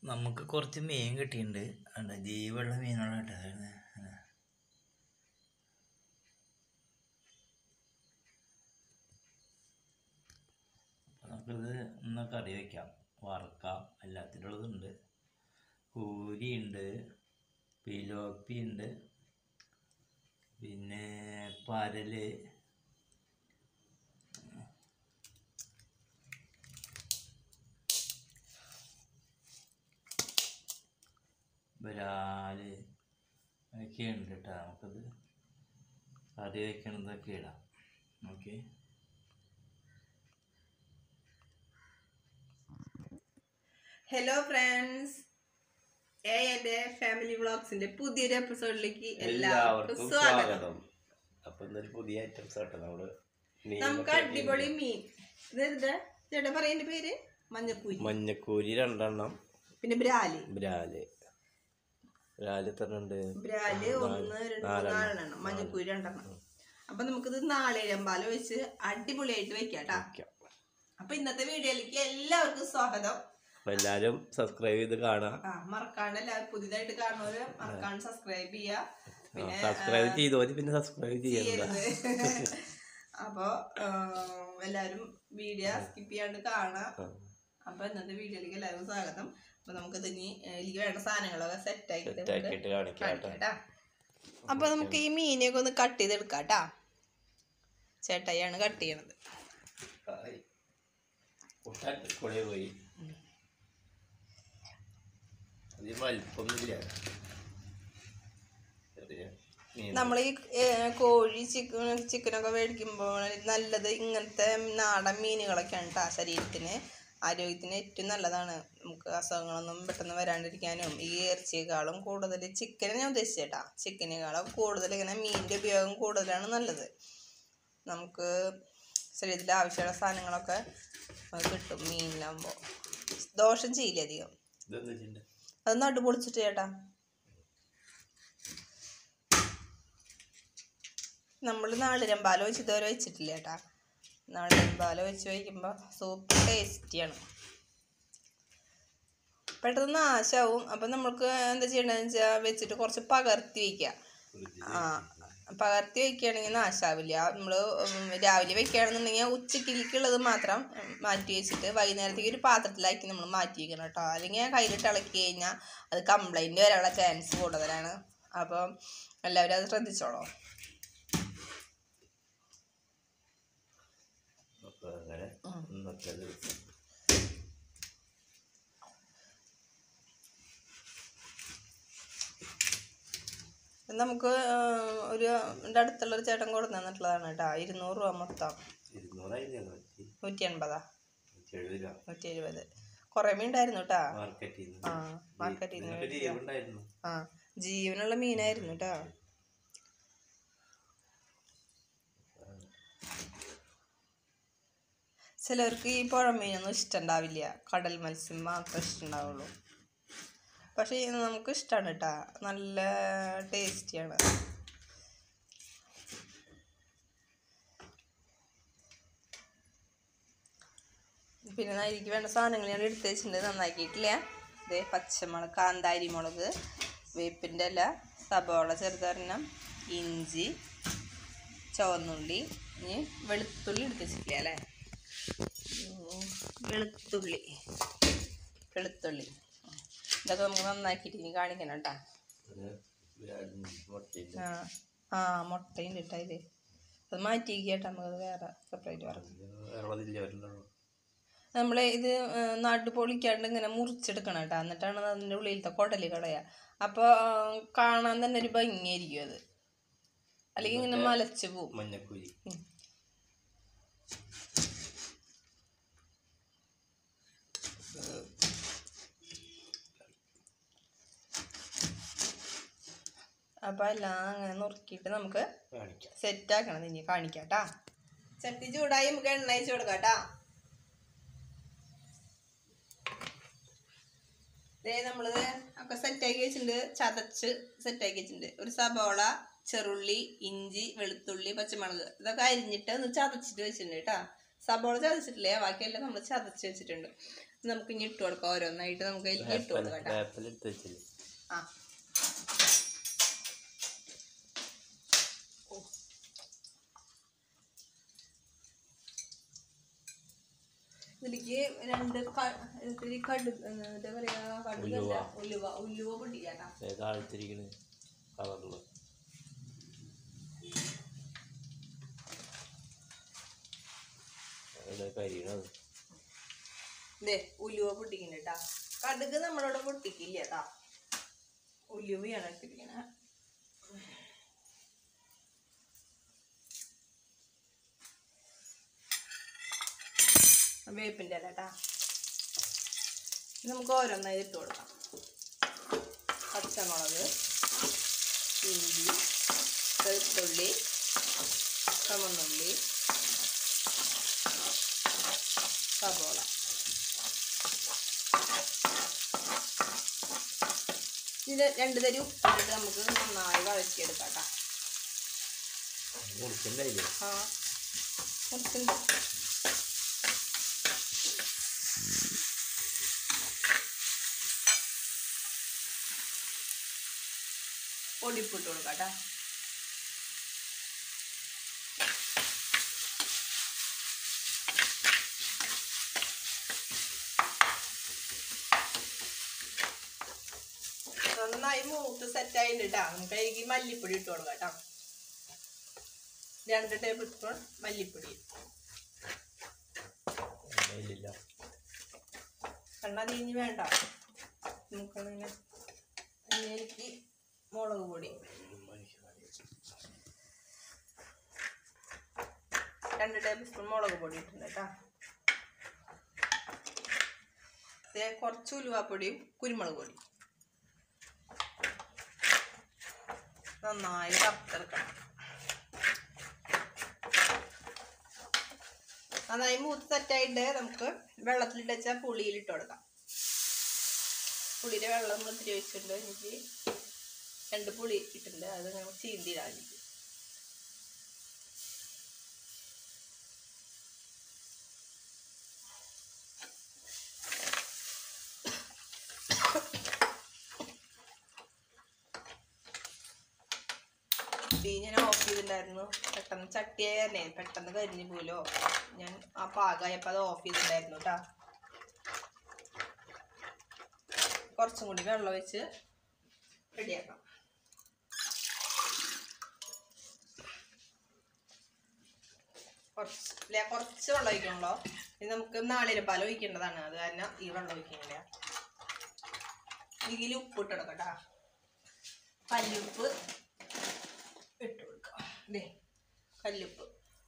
നമുക്ക് കുറച്ച് മീൻ കിട്ടിയിട്ടുണ്ട് അണ്ട ജീവുള്ള മീനുകളാണ് കേട്ടോ അതാണ്. അപ്പൊ നമുക്കിത് ഒന്ന് കറി വയ്ക്കാം വറക്കാം എല്ലാത്തിനുള്ളതുണ്ട് കൂരി ഉണ്ട് പിലോപ്പി ഉണ്ട് പിന്നെ പരല് വരാല് ഒക്കെ ഉണ്ട് കേട്ടോ നമുക്കത് കറി വയ്ക്കണതൊക്കെ ഇടാം ഓക്കെ ഹലോ ഫ്രണ്ട്സ് എ എൻ്റെ ഫാമിലി വ്ളോഗ്സിന്റെ പുതിയൊരു എപ്പിസോഡിലേക്ക് എല്ലാവർക്കും സ്വാഗതം അപ്പൊ ഇന്നൊരു പുതിയ ഐറ്റംസ് ആട്ടോ നമ്മള് മീൻ നമുക്ക് ഒക്കെ അടിപൊളി മീൻ ഇത് എന്താ ചേട്ടാ പറയുന്ന പേര് മഞ്ഞപ്പൂരി മഞ്ഞക്കൂരി രണ്ടെണ്ണം പിന്നെ ബ്രാലി ബ്രാല് ബ്രാല് എത്ര ഉണ്ട് ബ്രാല് ഒന്ന് രണ്ട് മൂന്ന് നാലെണ്ണം മഞ്ഞപ്പൂരി രണ്ടെണ്ണം അപ്പൊ നമുക്കിത് നാളേരമ്പാല വെച്ച് അടിപൊളിയായിട്ട് വെക്കാട്ടാ അപ്പൊ ഇന്നത്തെ വീഡിയോയിലേക്ക് എല്ലാവർക്കും സ്വാഗതം അപ്പൊ എല്ലാരും സബ്സ്ക്രൈബ് ചെയ്ത് കാണാം ആ മറക്കാണ്ട് എല്ലാവരും പുതിയതായിട്ട് കാണുന്നവര് മറക്കാണ്ട് സബ്സ്ക്രൈബ് ചെയ്യാ പിന്നെ സബ്സ്ക്രൈബ് ചെയ്തോര് പിന്നെ സബ്സ്ക്രൈബ് ചെയ്യണ്ട ചെയ്യരുത് അപ്പൊ എല്ലാവരും വീഡിയോ സ്കിപ്പ് ചെയ്യാണ്ട് കാണാം അപ്പൊ ഇന്നത്തെ വീഡിയോയിലേക്ക് എല്ലാവർക്കും സ്വാഗതം അപ്പൊ നമുക്ക് ഇനി ഇതിലേക്ക് വേണ്ട സാധനങ്ങളൊക്കെ സെറ്റ് ആക്കിയിട്ട് നമുക്ക് ആക്കിയിട്ട് കാണിക്കാം കേട്ടോ കാണിക്കാട്ടാ അപ്പൊ നമുക്ക് ഈ മീനെയൊക്കെ ഒന്ന് കട്ട് ചെയ്തെടുക്കാട്ടാ ചേട്ടായിയാണ് കട്ട് ചെയ്യണത് ഹായ്. കൂട്ടാൻ കൂടെ പോയി അത് വലിപ്പൊന്നുമില്ല ചെറിയ മീൻ. നമ്മൾ ഈ ഏർ, കോഴി ചിക്കൻ ചിക്കനൊക്കെ മേടിക്കുമ്പോൾ നല്ലത് ഇങ്ങനത്തെ നാടൻ മീനുകളൊക്കെയാണ് കേട്ടോ ശരീരത്തിന് ആരോഗ്യത്തിന് ഏറ്റവും നല്ലതാണ് നമുക്ക് അസുഖങ്ങളൊന്നും പെട്ടെന്ന് വരാണ്ടിരിക്കാനും ഈ ഇറച്ചിയേക്കാളും കൂടുതൽ ചിക്കനെ ഞാൻ ഉദ്ദേശിച്ചേട്ടാ ചിക്കനേക്കാളും കൂടുതൽ ഇങ്ങനെ മീനിൻ്റെ ഉപയോഗം കൂടുതലാണ് നല്ലത് നമുക്ക് ശരീരത്തിൽ ആവശ്യമുള്ള സാധനങ്ങളൊക്കെ നമുക്ക് കിട്ടും മീനിലാകുമ്പോൾ ദോഷം ചെയ്യില്ല അധികം ഇതെന്താ ചെയ്യണ്ടേ? അത് നടു പൊളിച്ചിട്ട് ചേട്ടാ നമ്മൾ നാളിരമ്പാല വെച്ച് ഇതുവരെ വെച്ചിട്ടില്ല ചേട്ടാ നാളിരമ്പാല വെച്ച് വയ്ക്കുമ്പോൾ സൂപ്പർ ടേസ്റ്റിയാണ് പെട്ടെന്ന് നാശാവും അപ്പം നമ്മൾക്ക് എന്താ ചെയ്യേണ്ടതെന്ന് വെച്ചാൽ വെച്ചിട്ട് കുറച്ച് പകർത്തി വയ്ക്കുക ആ പകർത്തി വയ്ക്കുകയാണെങ്കിൽ നാശാവില്ല നമ്മൾ രാവിലെ വെക്കുകയാണെന്നുണ്ടെങ്കിൽ ഉച്ചക്കിലേക്കുള്ളത് മാത്രം ഉം, മാറ്റി വെച്ചിട്ട് വൈകുന്നേരത്തേക്ക് ഒരു പാത്രത്തിലാക്കി നമ്മൾ മാറ്റി വെക്കണം കേട്ടോ അല്ലെങ്കിൽ കയ്യിലിട്ട് ഇളക്കി കഴിഞ്ഞാൽ അത് കംപ്ലൈൻറ്റ് വരാനുള്ള ചാൻസ് കൂടുതലാണ് അപ്പം എല്ലാവരും അത് ശ്രദ്ധിച്ചോളൂ അപ്പൊ അങ്ങനെ ഇന്നത്തെ ദിവസം ഇത് നമുക്ക് ആ, ഒരു എൻ്റെ അടുത്തുള്ള ഒരു ചേട്ടൻ കൊടുത്തു തന്നിട്ടുള്ളതാണ് കേട്ടോ ഇരുന്നൂറ് രൂപ മൊത്തം ഇരുന്നൂറായില്ലേ നൂറ്റി നൂറ്റി എൺപതാ നൂറ്റി എഴുപത് രൂപ നൂറ്റി എഴുപത് കുറേ മീൻ ഉണ്ടായിരുന്നു കേട്ടോ മാർക്കറ്റിൽ ആ മാർക്കറ്റിൽ നിന്ന് നിനക്ക് ലീവുണ്ടായിരുന്നു ആ ജീവനുള്ള മീനായിരുന്നു കേട്ടോ ചിലർക്ക് ഈ പുഴമീനൊന്നും ഇഷ്ടമുണ്ടാവില്ല കടൽ മത്സ്യം മാത്രമേ ഇഷ്ടമുണ്ടാവുള്ളൂ പക്ഷേ ഇത് നമുക്ക് ഇഷ്ടമാണ് കേട്ടോ നല്ല ടേസ്റ്റിയാണ് പിന്നെ അതിലേക്ക് വേണ്ട സാധനങ്ങൾ ഞാൻ എടുത്ത് വെച്ചിട്ടുണ്ട് നന്നാക്കിയിട്ടില്ല ഇതേ പച്ചമുളക് കാന്താരി മുളക് വേപ്പിൻ്റെ ഇല സബോള ചെറുതരണം ഇഞ്ചി ചുവന്നുള്ളി ഇനി വെളുത്തുള്ളി എടുത്ത് വെച്ചിട്ടില്ല അല്ലേ ഉം, വെളുത്തുള്ളി വെളുത്തുള്ളി ഇതൊക്കെ നമുക്ക് നന്നാക്കിയിട്ട് ഇനി കാണിക്കണം കേട്ടോ മുട്ടയില്ല ആ ആ മുട്ടയും ഇട്ടാ ഇത് അത് മാറ്റി കേട്ടോ നമുക്കത് വേറെ സെപ്പറേറ്റ് വറക്കാം വേറെ വരുന്നുള്ളൂ നമ്മൾ ഇത് നടു പൊളിക്കാണ്ട് ഇങ്ങനെ മുറിച്ചെടുക്കണം കേട്ടോ എന്നിട്ടാണ് അതിൻ്റെ ഉള്ളിലത്തെ കുടല് കളയുക അപ്പോൾ കാണാൻ തന്നെ ഒരു ഭംഗിയായിരിക്കും അത് അല്ലെങ്കിൽ ഇങ്ങനെ മലച്ചു പോവും മഞ്ഞക്കുരി ഉം. അപ്പോൾ എല്ലാം അങ്ങനെ നുറുക്കിയിട്ട് നമുക്ക് കാണിക്കാം സെറ്റ് ആക്കണം ഇനി കാണിക്കാം കേട്ടാ ചട്ടി ചൂടായി നമുക്ക് എണ്ണ അയച്ചു കൊടുക്കാം കേട്ടാ ദേ നമ്മളിത് ഒക്കെ സെറ്റാക്കി വെച്ചിട്ടുണ്ട് ചതച്ച് സെറ്റാക്കി വെച്ചിട്ടുണ്ട് ഒരു സബോള ചെറുള്ളി ഇഞ്ചി വെളുത്തുള്ളി പച്ചമുളക് ഇതൊക്കെ അരിഞ്ഞിട്ട് ഒന്ന് ചതച്ചിട്ട് വെച്ചിട്ടുണ്ട് കേട്ടാ സബോള ചതച്ചിട്ടില്ലേ ബാക്കിയെല്ലാം നമ്മൾ ചതച്ച് വെച്ചിട്ടുണ്ട് നമുക്ക് ഇനി ഇട്ട് കൊടുക്കാം ഓരോന്നായിട്ട് നമുക്ക് അതിലേക്ക് ഇട്ട് കൊടുക്കാം കേട്ടോ വേപ്പല എടുത്ത് വെച്ചില്ലേ ആ ഇതിലേക്ക് രണ്ട് ക- ഇതില് കടുക് എന്താ പറയാ കടുകല്ല ഉലുവ. ഉലുവ ഉലുവ പൊട്ടിക്കാട്ടാ താഴ്ത്തിരിക്കണ് കളറില് കരിയണത് ഇതേ ഉലുവ പൊട്ടിക്കുന്നുണ്ട് കേട്ടാ കടുക് നമ്മളോട് പൊട്ടിക്കില്ല കേട്ടാ ഉലുവയാണ് ഇട്ടിരിക്കണേ വേപ്പിൻ്റെ അല്ല കേട്ടാ ഇത് നമുക്ക് ഓരോന്നായി ഇട്ട് കൊടുക്കാം പച്ചമുളക് ഇഞ്ചി വെളുത്തുള്ളി ചുമന്നുള്ളി സവോള ഇതിൽ രണ്ട് തരി ഉപ്പിട്ടിട്ട് നമുക്ക് നന്നായി വഴറ്റിയെടുക്കാം കേട്ടോ മുറിക്കണ്ടായില്ലേ ആ കുറച്ചുണ്ട് പൊടിപ്പിട്ട് കൊടുക്കാം കേട്ടോ നന്നായി മൂത്ത് സെറ്റ് ആയിട്ട് ഇട്ടാ നമുക്ക് അതിലേക്ക് മല്ലിപ്പൊടി ഇട്ട് കൊടുക്കാം കേട്ടോ രണ്ട് ടേബിൾ സ്പൂൺ മല്ലിപ്പൊടി ഇല്ല കണ്ണ തീഞ്ഞ് വേണ്ട നമുക്കങ്ങനെ അതിലേക്ക് മുളക് പൊടി രണ്ട് ടേബിൾ സ്പൂൺ മുളക് പൊടി ഇട്ടുണ്ട് കേട്ടോ ദേ കുറച്ച് ഉലുവാപ്പൊടിയും കുരുമുളക് പൊടിയും നന്നായി വറുത്തെടുക്കണം നന്നായി മൂത്ത് സെറ്റായിട്ട് നമുക്ക് വെള്ളത്തിലിട്ട് വെച്ചാൽ പുളിയിലിട്ട് കൊടുക്കാം പുളിയുടെ വെള്ളം നമ്മൾ ഇത്തിരി വെച്ചിട്ടുണ്ട് എനിക്ക് രണ്ട് പുളി ഇട്ടിട്ടുണ്ട് അത് നമുക്ക് ചീന്തിയിടാൻ എനിക്ക് തീ ഞാൻ ഓഫ് ചെയ്തിട്ടുണ്ടായിരുന്നു പെട്ടെന്ന് ചട്ടിയായി തന്നെ പെട്ടെന്ന് കരിഞ്ഞു പോലോ ഞാൻ ആ പാകമായപ്പോൾ അത് ഓഫ് ചെയ്തിട്ടുണ്ടായിരുന്നു കേട്ടോ കുറച്ചും കൂടി വെള്ളം വെച്ച് റെഡിയാക്കാം കുറച്ച് ഇല്ല കുറച്ച് വെള്ളം ഒഴിക്കണല്ലോ ഇത് നമുക്ക് നാളിരപ്പാൽ ഒഴിക്കേണ്ടതാണ് അത് കാരണം ഈ വെള്ളം ഒഴിക്കുന്നില്ല ഇതിൽ ഉപ്പ് ഇട്ട് കൊടുക്കട്ടാ കല്ലുപ്പ് ഇട്ട് കൊടുക്കാം ദേ കല്ലുപ്പ്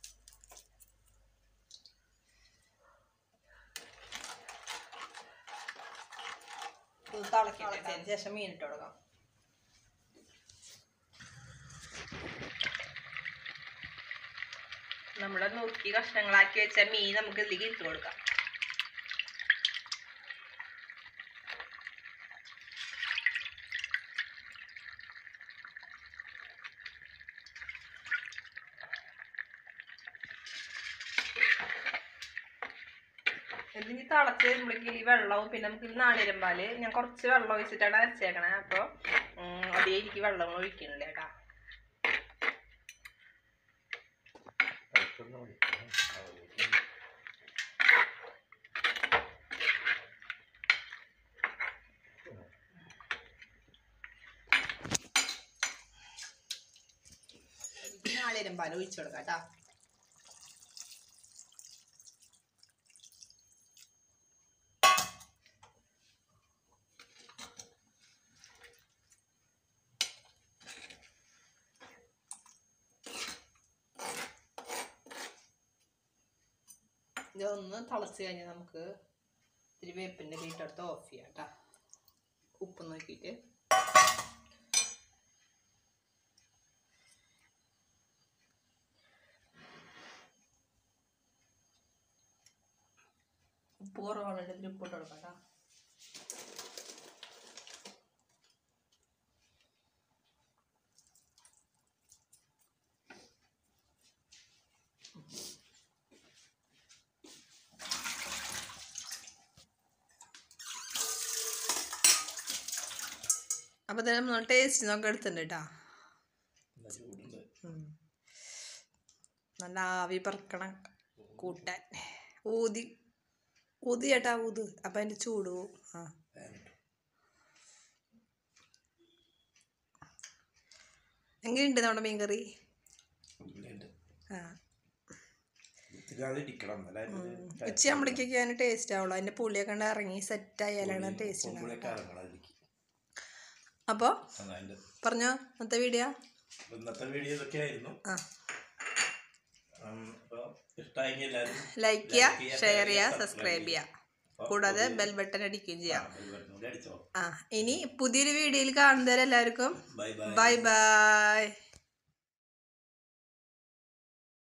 ഇത് തിളക്കട്ടെ അതിന് ശേഷം മീൻ ഇട്ട് കൊടുക്കാം നമ്മുടെ നുറുക്കി കഷ്ണങ്ങളാക്കി വെച്ച മീൻ നമുക്ക് ഇതിലേക്ക് ഇട്ട് കൊടുക്കാം ഇതിന് തിളച്ച് വരുമ്പോഴേക്ക് ഈ വെള്ളവും പിന്നെ നമുക്ക് ഈ നാളിരം പാല് ഞാൻ കുറച്ച് വെള്ളം ഒഴിച്ചിട്ടാണ് അരച്ചേക്കണേ അപ്പോൾ അതേ എനിക്ക് വെള്ളം ഒഴിക്കണില്ല കേട്ടാ നാളിരം പാല് ഒഴിച്ചു കൊടുക്കാം കേട്ടാ ഇതൊന്ന് തിളച്ച് കഴിഞ്ഞാൽ നമുക്ക് ഇത്തിരി വേപ്പിൻ്റെ വീട്ടെടുത്ത് ഓഫ് ചെയ്യാം കേട്ടോ ഉപ്പ് നോക്കിയിട്ട് ഉപ്പ് കുറവാണ് ഇതിൽ ഉപ്പ് ഇട്ട് കൊടുക്കാം കേട്ടോ അപ്പോൾ ഇതിൽ നമ്മൾ ടേസ്റ്റ് നോക്കി എടുത്തിട്ടുണ്ട് കേട്ടോ നല്ല ചൂടുണ്ട് നല്ല ആവി പറക്കണം കൂട്ടാൻ ഊതി ഊതി ചേട്ടാ ഊത് അപ്പം അതിൻ്റെ ചൂട് പോവും ആ ഫാനിട്ടു. എങ്ങനെയുണ്ട് നമ്മുടെ മീൻകറി ഉള്ളിലുണ്ട്. ആ ഇതിലാതെ ഇരിക്കണം എന്നാലേ അതിന് ഉച്ചയാകുമ്പോഴേക്കൊക്കെ അതിന് ടേസ്റ്റ് ആവുള്ളൂ അതിൻ്റെ പുളിയൊക്കെ കണ്ട് ഇറങ്ങി സെറ്റ് ആയാലാണ് ടേസ്റ്റ് ഉണ്ടാവുക ഉപ്പുപുളിയൊക്കെ ഇറങ്ങണം അതിലേക്ക്. അപ്പോൾ അതാ അതിൻ്റെ പറഞ്ഞോ ഇന്നത്തെ വീഡിയോ ഇന്നത്തെ വീഡിയോ ഇതൊക്കെ ആയിരുന്നു ആ അപ്പോൾ ഇഷ്ടമായെങ്കിൽ എല്ലാവരും ലൈക്ക് ചെയ്യുക ഷെയർ ചെയ്യുക സബ്സ്ക്രൈബ് ചെയ്യുക കൂടാതെ ബെൽ ബട്ടൺ അടിക്കുകയും ചെയ്യാം കൂടി അടിച്ചോ ആ ഇനി പുതിയൊരു വീഡിയോയിൽ കാണുന്നവരെല്ലാവർക്കും ബൈ ബൈ ബൈ ബൈ